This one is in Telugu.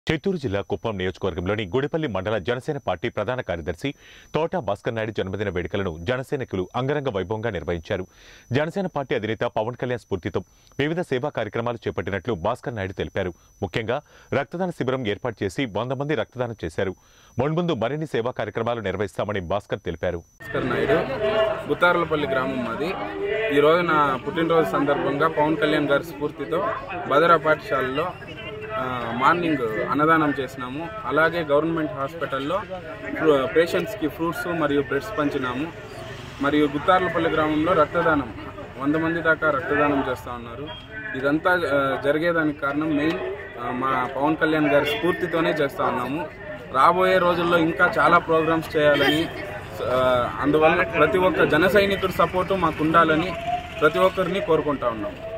చిత్తూరు జిల్లా కుప్పం నియోజకవర్గంలోని గుడిపల్లి మండల జనసేన పార్టీ ప్రధాన కార్యదర్శి తోట భాస్కర్ నాయుడు జన్మదిన వేడుకలను జనసైనికులు అంగరంగ వైభవంగా నిర్వహించారు జనసేన పార్టీ అధినేత పవన్ కళ్యాణ్ స్ఫూర్తితో వివిధ సేవా కార్యక్రమాలు చేపట్టినట్లు భాస్కర్ నాయుడు తెలిపారు ముఖ్యంగా రక్తదాన శిబిరం ఏర్పాటు చేసి వంద మంది రక్తదానం చేశారు మున్ముందు మరిన్ని సేవా కార్యక్రమాలు నిర్వహిస్తామని భాస్కర్ తెలిపారు భాస్కర్ నాయుడు గుత్తారులపల్లి గ్రామం మాది ఈ రోజు నా పుట్టినరోజు సందర్భంగా పవన్ కళ్యాణ్ గారి స్ఫూర్తితో బదరా పాఠశాలలో ఆ, మార్నింగ్ అన్నదానం చేసినాము అలాగే గవర్నమెంట్ హాస్పిటల్లో ఫ్రూ- పేషెంట్స్కి ఫ్రూట్స్ మరియు బ్రెడ్స్ పంచినాము మరియు గుత్తార్లపల్లి గ్రామంలో రక్తదానం వంద మంది దాకా రక్తదానం చేస్తూ ఉన్నారు ఇదంతా ఆ, జరిగేదానికి కారణం మెయిన్ ఆ, మా పవన్ కళ్యాణ్ గారి స్ఫూర్తితోనే చేస్తూ ఉన్నాము రాబోయే రోజుల్లో ఇంకా చాలా ప్రోగ్రామ్స్ చేయాలని ఆ, అందువల్ల ప్రతి ఒక్క జన సైనికుడి సపోర్టు మాకు ఉండాలని ప్రతి ఒక్కరిని కోరుకుంటా ఉన్నాము